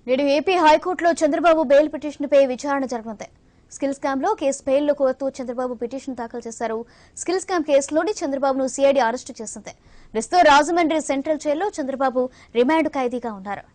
నేడు ఏపీ హైకోర్టులో చంద్రబాబు బెయిల్ పిటిషన్పై విచారణ జరగనుంది స్కిల్ స్కామ్ లో కేసు బెయిల్లో కోరుతూ చంద్రబాబు పిటిషన్ దాఖలు చేశారు స్కిల్ స్కామ్ కేసులోని చంద్రబాబును సిఐడి అరెస్టు చేసింది ప్రస్తుతం రాజమండ్రి సెంట్రల్ జైల్లో చంద్రబాబు రిమాండ్ ఖైదీగా ఉన్నారు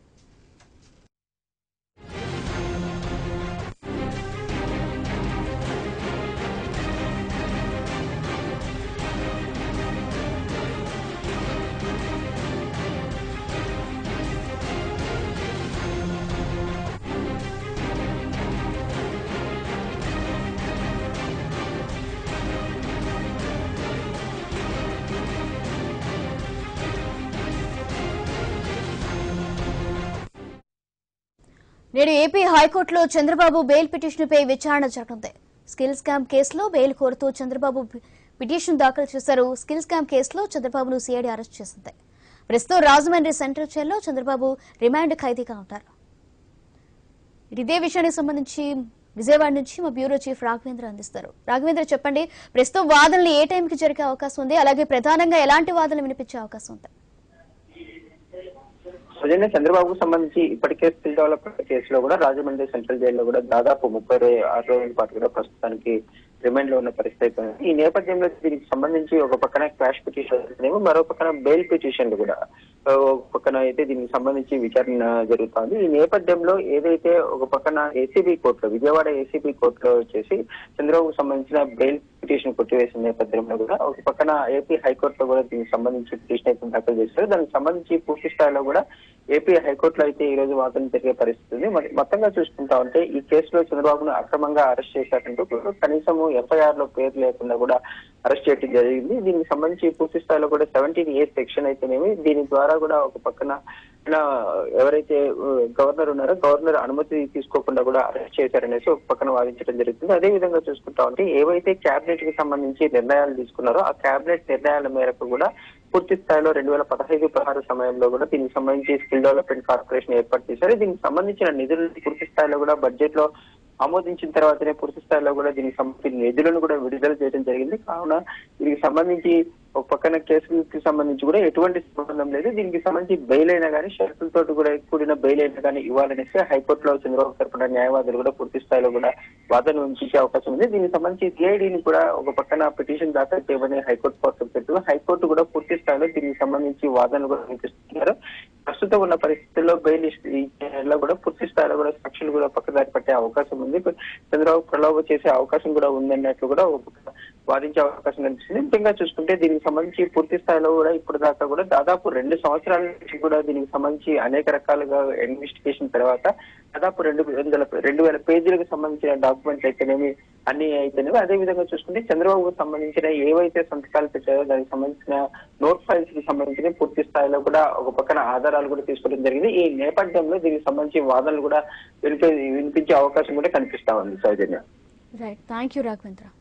నేడు ఏపీ హైకోర్టులో చంద్రబాబు బెయిల్ పిటిషన్పై విచారణ జరగనుంది స్కిల్ స్కామ్ కేసులో బెయిల్ కోరుతూ చంద్రబాబు పి- పిటిషన్ దాఖలు చేశారు స్కిల్ స్కామ్ కేసులో చంద్రబాబును సిఐడి అరెస్ట్ చేసింది ప్రస్తుతం రాజమండ్రి సెంట్రల్ జైల్లో చంద్రబాబు రిమాండ్ ఖైదీగా ఉంటారు ఇదే విషయానికి సంబంధించి విజయవాడ నుంచి మా బ్యూరో చీఫ్ రాఘవేంద్ర అందిస్తారు రాఘవేంద్ర చెప్పండి ప్రస్తుతం వాదనలు ఏ టైంకి జరిగే అవకాశం ఉంది అలాగే ప్రధానంగా ఎలాంటి వాదనలు వినిపించే అవకాశం ఉంది నిజంగా చంద్రబాబుకు సంబంధించి ఇప్పటికే స్కిల్ డెవలప్మెంట్ కేసులో కూడా రాజమండ్రి సెంట్రల్ జైల్లో కూడా దాదాపు ముప్పై రో- ఆరు రోజుల పాటు కూడా ప్రస్తుతానికి రిమైండ్ లో ఉన్న పరిస్థితి అయిపోయింది ఈ నేపథ్యంలో దీనికి సంబంధించి ఒక పక్కన క్రాష్ పిటిషన్ ఏమో మరో పక్కన బెయిల్ పిటిషన్లు కూడా ఆ, ఒక పక్కన అయితే దీనికి సంబంధించి విచారణ జరుగుతోంది ఈ నేపథ్యంలో ఏదైతే ఒక పక్కన ఏసీబీ కోర్టులో విజయవాడ ఏసీబీ కోర్టులో వచ్చేసి చంద్రబాబుకు సంబంధించిన బెయిల్ పిటిషన్ కొట్టివేసిన నేపథ్యంలో కూడా ఒక పక్కన ఏపీ హైకోర్టులో కూడా దీనికి సంబంధించి పిటిషన్ అయితే దాఖలు చేశారు దానికి సంబంధించి పూర్తి స్థాయిలో కూడా ఏపీ హైకోర్టులో అయితే ఈ రోజు వాదన జరిగే పరిస్థితి ఉంది మరి మొత్తంగా చూసుకుంటా ఉంటే ఈ కేసులో చంద్రబాబును అక్రమంగా అరెస్ట్ చేశారంటూ కూడా కనీసం ఎఫ్ఐఆర్ లో పేరు లేకుండా కూడా అరెస్ట్ చేయడం జరిగింది దీనికి సంబంధించి పూర్తి స్థాయిలో కూడా సెవెంటీన్ ఏ సెక్షన్ అయితేనేమి దీని ద్వారా కూడా ఒక పక్కన ఆయన ఎవరైతే ఆ, గవర్నర్ ఉన్నారో గవర్నర్ అనుమతి తీసుకోకుండా కూడా అరెస్ట్ చేశారనేసి ఒక పక్కన వాదించడం జరుగుతుంది అదే విధంగా చూసుకుంటా ఉంటే ఏవైతే కేబినెట్ కి సంబంధించి నిర్ణయాలు తీసుకున్నారో ఆ కేబినెట్ నిర్ణయాల మేరకు కూడా పూర్తి స్థాయిలో రెండు వేల పదహైదు పదహారు సమయంలో కూడా దీనికి సంబంధించి స్కిల్ డెవలప్మెంట్ కార్పొరేషన్ ఏర్పాటు చేశారు దీనికి సంబంధించిన నిధులు పూర్తి స్థాయిలో కూడా బడ్జెట్ లో ఆమోదించిన తర్వాతనే పూర్తి స్థాయిలో కూడా దీనికి సంబంధించిన నిధులను కూడా విడుదల చేయడం జరిగింది కావున దీనికి సంబంధించి ఒక పక్కన కేసుకి సంబంధించి కూడా ఎటువంటి సంబంధం లేదు దీనికి సంబంధించి బెయిల్ అయినా కానీ షరతులతో కూడా కూడిన బెయిల్ అయినా కానీ ఇవ్వాలనేసి హైకోర్టులో చంద్రబాబు తరపున న్యాయవాదులు కూడా పూర్తి స్థాయిలో కూడా వాదన వినిపించే అవకాశం ఉంది దీనికి సంబంధించి సిఐడిని కూడా ఒక పక్కన పిటిషన్ దాఖలు చేయమని హైకోర్టు కోర్టు పెట్టు హైకోర్టు కూడా పూర్తి స్థాయిలో దీనికి సంబంధించి వాదనలు కూడా వినిపిస్తున్నారు ప్రస్తుతం ఉన్న పరిస్థితుల్లో బెయిల్ లో కూడా పూర్తి స్థాయిలో కూడా సాక్షులు కూడా పక్కదారి పట్టే అవకాశం ఉంది చంద్రబాబు ప్రలోభ చేసే అవకాశం కూడా ఉందన్నట్లు కూడా ఒక పక్క వాదించే అవకాశం కనిపిస్తుంది ముఖ్యంగా చూసుకుంటే దీనికి సంబంధించి పూర్తి స్థాయిలో కూడా ఇప్పుడు దాకా కూడా దాదాపు రెండు సంవత్సరాల నుంచి కూడా దీనికి సంబంధించి అనేక రకాలుగా ఇన్వెస్టిగేషన్ తర్వాత దాదాపు రెండు వందల రెండు వేల పేజీలకు సంబంధించిన డాక్యుమెంట్స్ అయితేనేమి అన్ని అయితేనేమి అదే విధంగా చూసుకుంటే చంద్రబాబుకు సంబంధించిన ఏవైతే సంతకాలు పెట్టారో దానికి సంబంధించిన నోట్ ఫైల్స్ కి సంబంధించిన పూర్తి స్థాయిలో కూడా ఒక పక్కన ఆధారాలు కూడా తీసుకోవడం జరిగింది ఈ నేపథ్యంలో దీనికి సంబంధించి వాదనలు కూడా వినిపి వినిపించే అవకాశం కూడా కనిపిస్తా ఉంది Soujanya right thank you Raghavendra